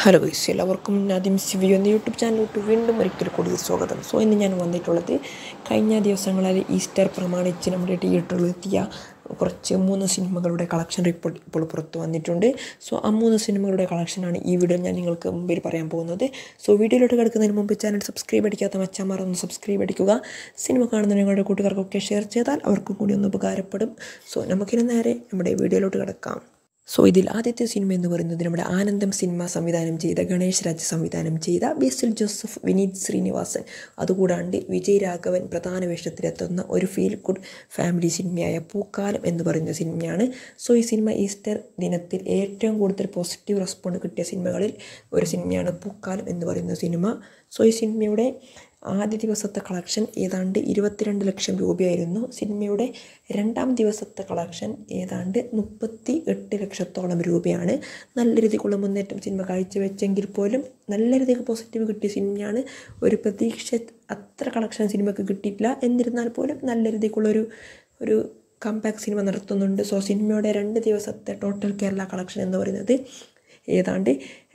hello guys എല്ലാവർക്കും ആദ്യം CV എന്ന യൂട്യൂബ് ചാനലിലോട്ട് വീണ്ടും ഒരിക്കൽ കൂടി സ്വാഗതം സോ ഇന്ന് ഞാൻ വന്നിട്ടുള്ളത് കഴിഞ്ഞ ദിവസങ്ങളിൽ ഈസ്റ്റർ പ്രമാണിച്ച് നമ്മുടെ തിയേറ്ററിൽ എത്തിയ കുറച്ച് മൂന്ന് സിനിമകളുടെ കളക്ഷൻ റിപ്പോർട്ട് ഇപ്പോൾ പുറത്ത് വന്നിട്ടുണ്ട് സോ ആ മൂന്ന് സിനിമകളുടെ കളക്ഷനാണ് ഈ വീഡിയോ ഞാൻ നിങ്ങൾക്ക് മുമ്പിൽ പറയാൻ പോകുന്നത് സോ വീഡിയോയിലോട്ട് കിടക്കുന്നതിന് മുമ്പ് ചാനൽ സബ്സ്ക്രൈബ് അടിക്കാത്ത മച്ചന്മാർ ഒന്ന് സബ്സ്ക്രൈബ് അടിക്കുക സിനിമ കാണുന്ന നിങ്ങളുടെ കൂട്ടുകാർക്കൊക്കെ ഷെയർ ചെയ്താൽ അവർക്കും കൂടി ഒന്ന് ഉപകാരപ്പെടും സോ നമുക്കിനി നേരെ നമ്മുടെ വീഡിയോയിലോട്ട് കിടക്കാം സോ ഇതിൽ ആദ്യത്തെ സിനിമ എന്ന് പറയുന്നത് നമ്മുടെ ആനന്ദം സിനിമ സംവിധാനം ചെയ്ത ഗണേഷ് രാജ് സംവിധാനം ചെയ്ത ബേസിൽ ജോസഫ് വിനീത് ശ്രീനിവാസൻ അതുകൂടാണ്ട് വിജയ് രാഘവൻ പ്രധാന വേഷത്തിലെത്തുന്ന ഒരു ഫീൽ ഗുഡ് ഫാമിലി സിനിമയായ പൂക്കാലം എന്ന് പറയുന്ന സിനിമയാണ് സോ ഈ സിനിമ ഈസ്റ്റർ ദിനത്തിൽ ഏറ്റവും കൂടുതൽ പോസിറ്റീവ് റെസ്പോണ്ട് കിട്ടിയ സിനിമകളിൽ ഒരു സിനിമയാണ് പൂക്കാലം എന്ന് പറയുന്ന സിനിമ സോ ഈ സിനിമയുടെ ആദ്യ ദിവസത്തെ കളക്ഷൻ ഏതാണ്ട് ഇരുപത്തിരണ്ട് ലക്ഷം രൂപയായിരുന്നു സിനിമയുടെ രണ്ടാം ദിവസത്തെ കളക്ഷൻ ഏതാണ്ട് മുപ്പത്തി എട്ട് ലക്ഷത്തോളം രൂപയാണ് നല്ല രീതിക്കുള്ള മുന്നേറ്റം സിനിമ കാഴ്ചവെച്ചെങ്കിൽ പോലും നല്ല രീതിക്ക് പോസിറ്റീവ് കിട്ടിയ സിനിമയാണ് ഒരു പ്രതീക്ഷ അത്ര കളക്ഷൻ സിനിമയ്ക്ക് കിട്ടിയിട്ടില്ല എന്നിരുന്നാൽ പോലും നല്ല രീതിക്കുള്ളൊരു ഒരു കംബാക്ക് സിനിമ നടത്തുന്നുണ്ട് സോ സിനിമയുടെ രണ്ട് ദിവസത്തെ ടോട്ടൽ കേരള കളക്ഷൻ എന്ന് പറയുന്നത് ഏതാണ്ട്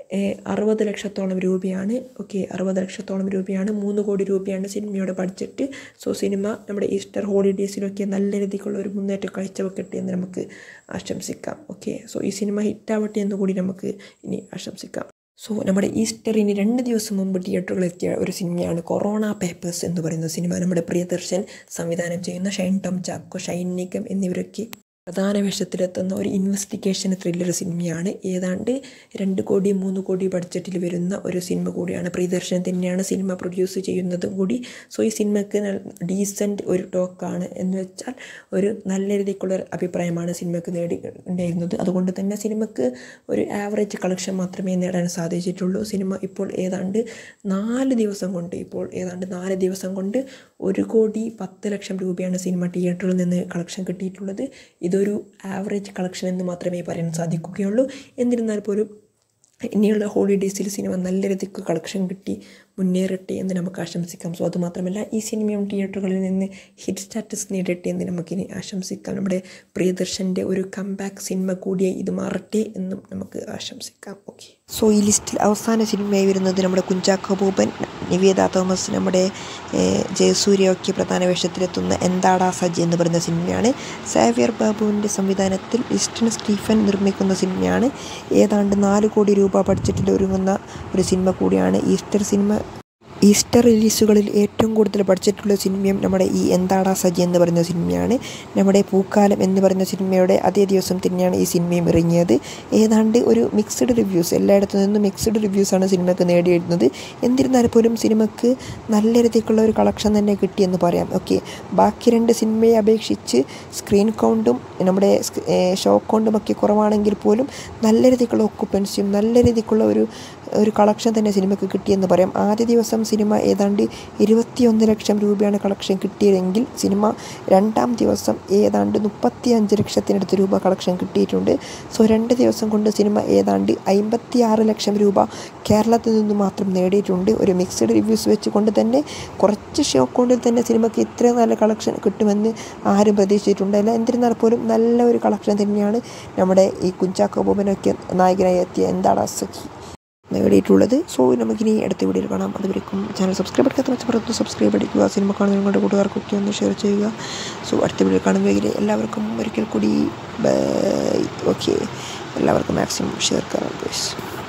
അറുപത് ലക്ഷത്തോളം രൂപയാണ് ഓക്കെ അറുപത് ലക്ഷത്തോളം രൂപയാണ് മൂന്ന് കോടി രൂപയാണ് സിനിമയുടെ ബഡ്ജറ്റ് സോ സിനിമ നമ്മുടെ ഈസ്റ്റർ ഹോളിഡേയ്സിലൊക്കെ നല്ല രീതിക്കുള്ള ഒരു മുന്നേറ്റം കാഴ്ചവെക്കട്ടെ എന്ന് നമുക്ക് ആശംസിക്കാം ഓക്കെ സോ ഈ സിനിമ ഹിറ്റാവട്ടെ എന്ന് കൂടി നമുക്ക് ഇനി ആശംസിക്കാം സോ നമ്മുടെ ഈസ്റ്ററിന് രണ്ട് ദിവസം മുമ്പ് തിയേറ്ററുകളിലെത്തിയ ഒരു സിനിമയാണ് കൊറോണ പേപ്പേഴ്സ് എന്ന് പറയുന്ന സിനിമ നമ്മുടെ പ്രിയദർശൻ സംവിധാനം ചെയ്യുന്ന ഷൈൻ ടോം ചാക്കോ ഷൈൻ നിഗം എന്നിവരൊക്കെ പ്രധാന വേഷത്തിലെത്തുന്ന ഒരു ഇൻവെസ്റ്റിഗേഷൻ ത്രില്ലർ സിനിമയാണ് ഏതാണ്ട് രണ്ട് കോടി മൂന്ന് കോടി ബഡ്ജറ്റിൽ വരുന്ന ഒരു സിനിമ കൂടിയാണ് പ്രിയദർശൻ തന്നെയാണ് സിനിമ പ്രൊഡ്യൂസ് ചെയ്യുന്നതും കൂടി സോ ഈ സിനിമയ്ക്ക് ഡീസൻറ്റ് ഒരു ടോക്കാണ് എന്ന് വെച്ചാൽ ഒരു നല്ല രീതിക്കുള്ള അഭിപ്രായമാണ് സിനിമയ്ക്ക് നേടി ഉണ്ടായിരുന്നത് അതുകൊണ്ട് തന്നെ സിനിമയ്ക്ക് ഒരു ആവറേജ് കളക്ഷൻ മാത്രമേ നേടാൻ സാധിച്ചിട്ടുള്ളൂ സിനിമ ഇപ്പോൾ ഏതാണ്ട് നാല് ദിവസം കൊണ്ട് ഇപ്പോൾ ഏതാണ്ട് നാല് ദിവസം കൊണ്ട് ഒരു കോടി പത്ത് ലക്ഷം രൂപയാണ് സിനിമ തിയേറ്ററിൽ നിന്ന് കളക്ഷൻ കിട്ടിയിട്ടുള്ളത് ഇതൊരു ആവറേജ് കളക്ഷൻ എന്ന് മാത്രമേ പറയാൻ സാധിക്കുകയുള്ളൂ എന്നിരുന്നാൽ പോലും ഇനിയുള്ള ഹോളിഡേയ്സിൽ സിനിമ നല്ല രീതിക്ക് കളക്ഷൻ കിട്ടി മുന്നേറട്ടെ എന്ന് നമുക്ക് ആശംസിക്കാം സോ അതുമാത്രമല്ല ഈ സിനിമയും തിയേറ്ററുകളിൽ നിന്ന് ഹിറ്റ് സ്റ്റാറ്റസ് നേടട്ടെ എന്ന് നമുക്കിനി ആശംസിക്കാം നമ്മുടെ പ്രിയദർശൻ്റെ ഒരു കംബാക്ക് സിനിമ കൂടിയായി ഇത് മാറട്ടെ എന്നും നമുക്ക് ആശംസിക്കാം ഓക്കെ സോ ഈ ലിസ്റ്റിൽ അവസാന സിനിമയായി വരുന്നത് നമ്മുടെ കുഞ്ചാക്കോ ബോബൻ നിവേദ തോമസ് നമ്മുടെ ജയസൂര്യ പ്രധാന വേഷത്തിലെത്തുന്ന എന്താടാ സജി എന്ന് പറയുന്ന സിനിമയാണ് സാവിയർ ബാബുവിൻ്റെ സംവിധാനത്തിൽ ഇസ്റ്റൻ സ്റ്റീഫൻ നിർമ്മിക്കുന്ന സിനിമയാണ് ഏതാണ്ട് നാല് കോടി രൂപ ബഡ്ജറ്റിൽ ഒരുങ്ങുന്ന ഒരു സിനിമ കൂടിയാണ് ഈസ്റ്റർ സിനിമ ഈസ്റ്റർ റിലീസുകളിൽ ഏറ്റവും കൂടുതൽ ബഡ്ജറ്റുള്ള സിനിമയും നമ്മുടെ ഈ എന്താടാ സജി എന്ന് പറയുന്ന സിനിമയാണ് നമ്മുടെ പൂക്കാലം എന്ന് പറയുന്ന സിനിമയുടെ അതേ ദിവസം തന്നെയാണ് ഈ സിനിമയും ഇറങ്ങിയത് ഏതാണ്ട് ഒരു മിക്സ്ഡ് റിവ്യൂസ് എല്ലായിടത്തു നിന്നും മിക്സ്ഡ് റിവ്യൂസാണ് സിനിമയ്ക്ക് നേടിയിരുന്നത് എന്നിരുന്നാൽ പോലും സിനിമയ്ക്ക് നല്ല രീതിക്കുള്ള ഒരു കളക്ഷൻ തന്നെ കിട്ടിയെന്ന് പറയാം ഓക്കെ ബാക്കി രണ്ട് സിനിമയെ അപേക്ഷിച്ച് സ്ക്രീൻ കൗണ്ടും നമ്മുടെ ഷോ കൗണ്ടും ഒക്കെ കുറവാണെങ്കിൽ പോലും നല്ല രീതിക്കുള്ള ഒക്കുപ്പൻസിയും നല്ല രീതിക്കുള്ള ഒരു ഒരു കളക്ഷൻ തന്നെ സിനിമയ്ക്ക് കിട്ടിയെന്ന് പറയാം ആദ്യ ദിവസം സിനിമ ഏതാണ്ട് ഇരുപത്തിയൊന്ന് ലക്ഷം രൂപയാണ് കളക്ഷൻ കിട്ടിയതെങ്കിൽ സിനിമ രണ്ടാം ദിവസം ഏതാണ്ട് മുപ്പത്തി അഞ്ച് ലക്ഷത്തിനടുത്ത് രൂപ കളക്ഷൻ കിട്ടിയിട്ടുണ്ട് സോ രണ്ട് ദിവസം കൊണ്ട് സിനിമ ഏതാണ്ട് അമ്പത്തി ആറ് ലക്ഷം രൂപ കേരളത്തിൽ നിന്ന് മാത്രം നേടിയിട്ടുണ്ട് ഒരു മിക്സ്ഡ് റിവ്യൂസ് വെച്ചുകൊണ്ട് തന്നെ കുറച്ച് ഷോ കൊണ്ടിൽ തന്നെ സിനിമയ്ക്ക് ഇത്ര നല്ല കളക്ഷൻ കിട്ടുമെന്ന് ആരും പ്രതീക്ഷിച്ചിട്ടുണ്ടല്ല എന്നിരുന്നാൽ പോലും നല്ല ഒരു കളക്ഷൻ തന്നെയാണ് നമ്മുടെ ഈ കുഞ്ചാക്കോ ബോബനൊക്കെ നായകനായി എത്തിയ എന്താണ് സഖി നേടിയിട്ടുള്ളത് സോ നമുക്കിനി അടുത്ത വീഡിയോയിൽ കാണാം അതുവരെക്കും ചാനൽ സബ്സ്ക്രൈബ് എടുക്കാത്ത മെച്ചപ്പെടുത്തു സബ്സ്ക്രൈബ് അടിക്കുക സിനിമ കാണുന്ന നിങ്ങളുടെ കൂട്ടുകാർക്കൊക്കെ ഒന്ന് ഷെയർ ചെയ്യുക സോ അടുത്ത വീഡിയോ കാണുമെങ്കിൽ എല്ലാവർക്കും ഒരിക്കൽ കൂടി ഓക്കെ എല്ലാവർക്കും മാക്സിമം ഷെയർ കാണാം പ്ലീസ്